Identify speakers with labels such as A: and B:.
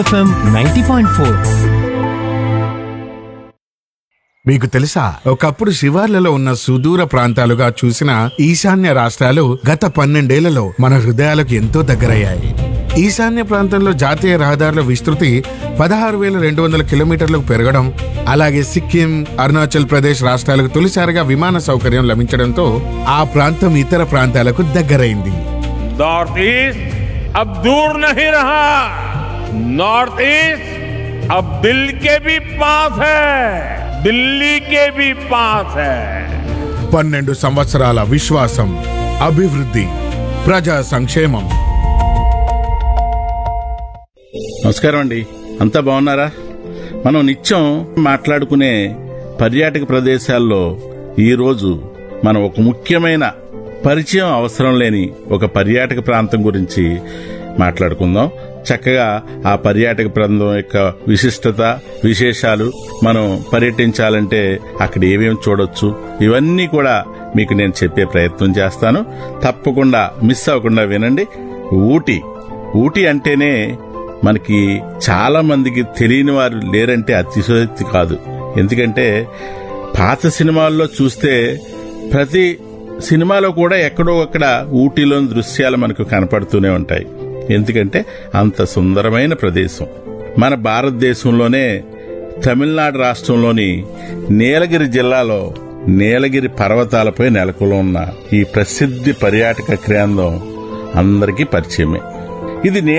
A: FM ninety point four
B: మీకు తెలుసా ఒకప్పుడు శివార్లలో ఉన్న సుదూర ప్రాంతాలుగా చూసిన ఈశాన్య రాష్ట్రాలు గత పన్నెండేళ్లలో మన హృదయాలకు ఎంతో దగ్గరయ్యాయి ఈశాన్య ప్రాంతంలో జాతీయ రహదారుల విస్తృతి పదహారు వేల రెండు వందల కిలోమీటర్లకు పెరగడం అలాగే సిక్కిం అరుణాచల్ ప్రదేశ్ రాష్ట్రాలకు తొలిసారిగా విమాన సౌకర్యం లభించడంతో ఆ ప్రాంతం ఇతర ప్రాంతాలకు దగ్గరైంది
C: नॉर्थ ईस्ट अब दूर नहीं रहा नॉर्थ ईस्ट अब दिल के भी पास है दिल्ली के भी पास है
B: పన్నెండు సంవత్సరాల విశ్వాసం అభివృద్ధి ప్రజా సంక్షేమం
D: నమస్కారం అండి అంతా బాగున్నారా మనం నిత్యం మాట్లాడుకునే పర్యాటక ప్రదేశాల్లో ఈరోజు మనం ఒక ముఖ్యమైన పరిచయం అవసరం లేని ఒక పర్యాటక ప్రాంతం గురించి మాట్లాడుకుందాం చక్కగా ఆ పర్యాటక ప్రాంతం యొక్క విశిష్టత విశేషాలు మనం పర్యటించాలంటే అక్కడ ఏమేమి చూడొచ్చు ఇవన్నీ కూడా మీకు నేను చెప్పే ప్రయత్నం చేస్తాను తప్పకుండా మిస్ అవ్వకుండా వినండి ఊటీ ఊటీ అంటేనే మనకి చాలా మందికి తెలియని వారు లేరంటే అతిశయోక్తి కాదు ఎందుకంటే పాత సినిమాల్లో చూస్తే ప్రతి సినిమాలో కూడా ఎక్కడో అక్కడ ఊటీలోని దృశ్యాలు మనకు కనపడుతూనే ఉంటాయి ఎందుకంటే అంత సుందరమైన ప్రదేశం మన భారతదేశంలోనే తమిళనాడు రాష్ట్రంలోని నీలగిరి జిల్లాలో నీలగిరి పర్వతాలపై నెలకొని ఉన్న ఈ ప్రసిద్ధి పర్యాటక కేంద్రం అందరికీ పరిచయమే ఇది